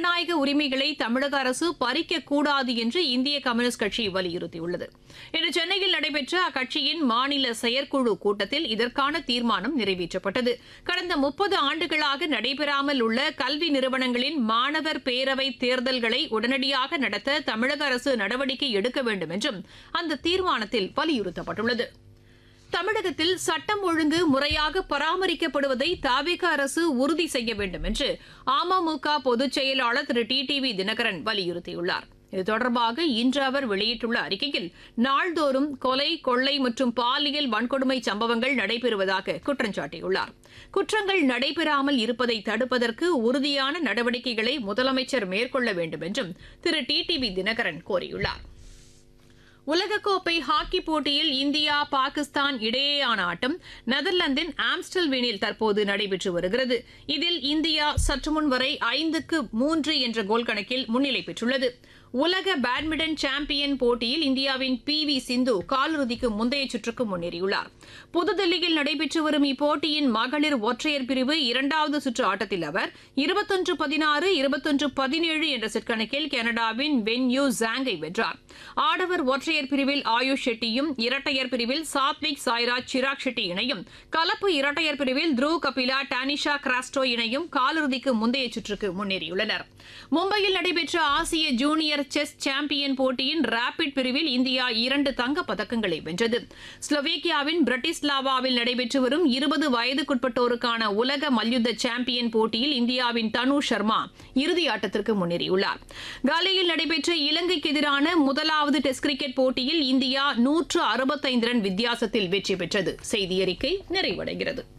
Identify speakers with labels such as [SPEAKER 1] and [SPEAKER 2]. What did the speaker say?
[SPEAKER 1] ஜனநாயக உரிமைகளை தமிழக அரசு பறிக்கக்கூடாது என்று இந்திய கம்யூனிஸ்ட் கட்சி வலியுறுத்தியுள்ளது இன்று சென்னையில் நடைபெற்ற அக்கட்சியின் மாநில செயற்குழு கூட்டத்தில் இதற்கான தீர்மானம் நிறைவேற்றப்பட்டது கடந்த முப்பது ஆண்டுகளாக நடைபெறாமல் உள்ள கல்வி நிறுவனங்களின் மாணவர் பேரவை தேர்தல்களை உடனடியாக நடத்த தமிழக அரசு நடவடிக்கை எடுக்க வேண்டும் என்றும் அந்த தீர்மானத்தில் வலியுறுத்தப்பட்டுள்ளது தமிழகத்தில் சட்டம் ஒழுங்கு முறையாக பராமரிக்கப்படுவதை தாவிக அரசு உறுதி செய்ய வேண்டும் என்று அமமுக பொதுச் செயலாளர் Thiru T T V Dhinakaran வலியுறுத்தியுள்ளார் இது தொடர்பாக இன்று அவர் வெளியிட்டுள்ள அறிக்கையில் நாள்தோறும் கொலை கொள்ளை மற்றும் பாலியல் வன்கொடுமை சம்பவங்கள் நடைபெறுவதாக குற்றம் சாட்டியுள்ளார் குற்றங்கள் நடைபெறாமல் இருப்பதை தடுப்பதற்கு உறுதியான நடவடிக்கைகளை முதலமைச்சர் மேற்கொள்ள வேண்டும் என்றும் Thiru T T V Dhinakaran கோரியுள்ளார் உலகக்கோப்பை ஹாக்கி போட்டியில் இந்தியா பாகிஸ்தான் இடையேயான ஆட்டம் நெதர்லாந்தின் ஆம்ஸ்டல்வீனில் தற்போது நடைபெற்று வருகிறது இதில் இந்தியா சற்றுமுன் வரை ஐந்துக்கு மூன்று என்ற கோல் கணக்கில் முன்னிலை பெற்றுள்ளது உலக பேட்மிண்டன் சாம்பியன் போட்டியில் இந்தியாவின் பி வி சிந்து காலிறுதிக்கு முந்தைய சுற்றுக்கு முன்னேறியுள்ளார் புதுதில்லியில் நடைபெற்று வரும் இப்போட்டியின் மகளிர் ஒற்றையர் பிரிவு இரண்டாவது சுற்று ஆட்டத்தில் அவர் இருபத்தொன்று பதினாறு இருபத்தொன்று பதினேழு என்ற செட் கணக்கில் கனடாவின் வென் யூ ஜாங்கை வென்றார் ஆடவர் ஒற்றையர் பிரிவில் ஆயுஷ் ஷெட்டியும் இரட்டையர் பிரிவில் சாத்விக் சாய்ராஜ் சிராக் ஷெட்டி இணையும் கலப்பு இரட்டையர் பிரிவில் த்ரூ கபிலா டானிஷா கிராஸ்டோ இணையும் காலிறுதிக்கு முந்தைய சுற்றுக்கு முன்னேறியுள்ளனர் மும்பையில் நடைபெற்ற ஆசிய ஜூனியர் செஸ் சாம்பியன் போட்டியின் ரேபிட் பிரிவில் இந்தியா இரண்டு தங்கப் பதக்கங்களை வென்றது ஸ்லோவேக்கியாவின் பிரட்டிஸ்லாவாவில் நடைபெற்று வரும் இருபது வயதுக்குட்பட்டோருக்கான உலக மல்யுத்த சாம்பியன் போட்டியில் இந்தியாவின் தனு சர்மா இறுதி ஆட்டத்திற்கு முன்னேறியுள்ளார் காலியில் நடைபெற்ற இலங்கைக்கு எதிரான முதலாவது டெஸ்ட் கிரிக்கெட் போட்டியில் இந்தியா நூற்று அறுபத்தைந்து ரன் வித்தியாசத்தில் வெற்றி பெற்றது செய்தி அறிக்கை நிறைவடைகிறது